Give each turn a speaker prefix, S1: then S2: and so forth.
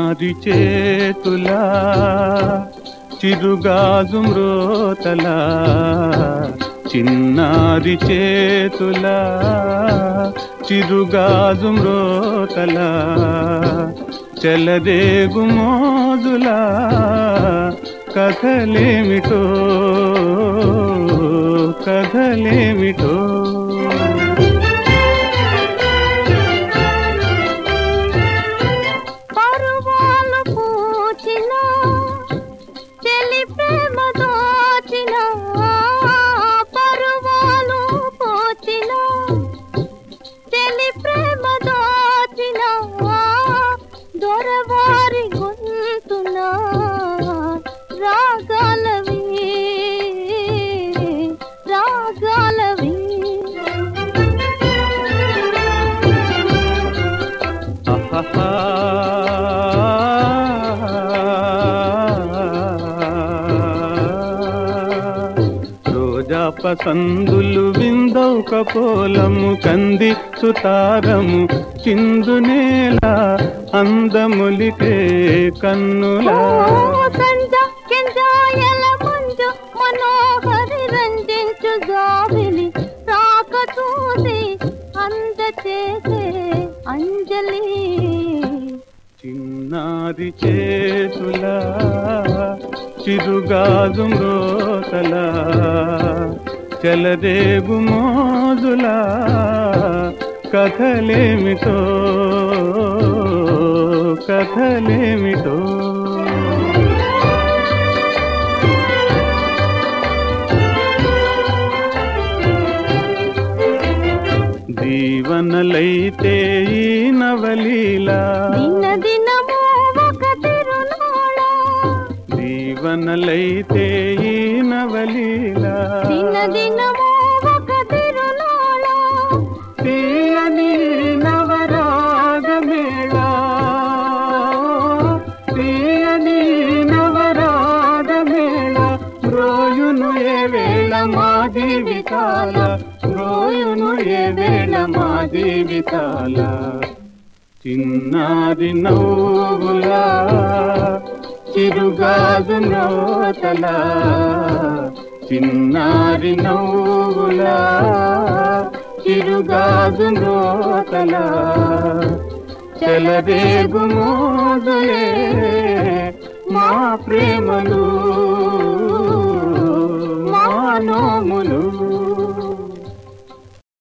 S1: చిన్నారి చేతులా చిరుగాజు మ్రోతలా చిన్నారి చేతులా చిరుగాజు మ్రోతలా చెలరేగు మోజులా కథలేమిటో కథలేమిటో
S2: పరువాలు పూచిన చెలి ప్రేమ దోచిన పరువాలు పూచిన చెలి ప్రేమ దోచిన దొరవారి గొంతున రాగాలవి రాగాలవి
S1: అహహా. రోజా పసందులు విందౌక పోలము కంది సుతారము చిందు నేల అందములికే కన్నులా
S2: సంజ కెంజాయల మంజు మనోహరి రంజించు జాబిలి రాక చూసి అంద చేసే అంజలి
S1: చిన్నారి చేతులా చిరుగాజు మ్రోతలా చెలరేగు మోజులా కథలేమిటో కథలేమిటో దీవనలైతే ఈ నవలీలా
S2: దిన దినము ఒక తిరునాళ
S1: దీవనలైతే ఈ నవలీలా
S2: దిన దినము ఒక తిరునాళ
S1: తీయని నవరాగమేళ తీయని నవరాగమేళ రోయును ఏ వేళ మా జీవితాల రోయును ఏ వేళ మా జీవితాల చిన్నారి నవ్వులా చిరుగాజు నోతలా చిన్నారి నవ్వులా చిరుగాజు నోతలా చెలరేగు మోదులే మా ప్రేమలు మా నోములు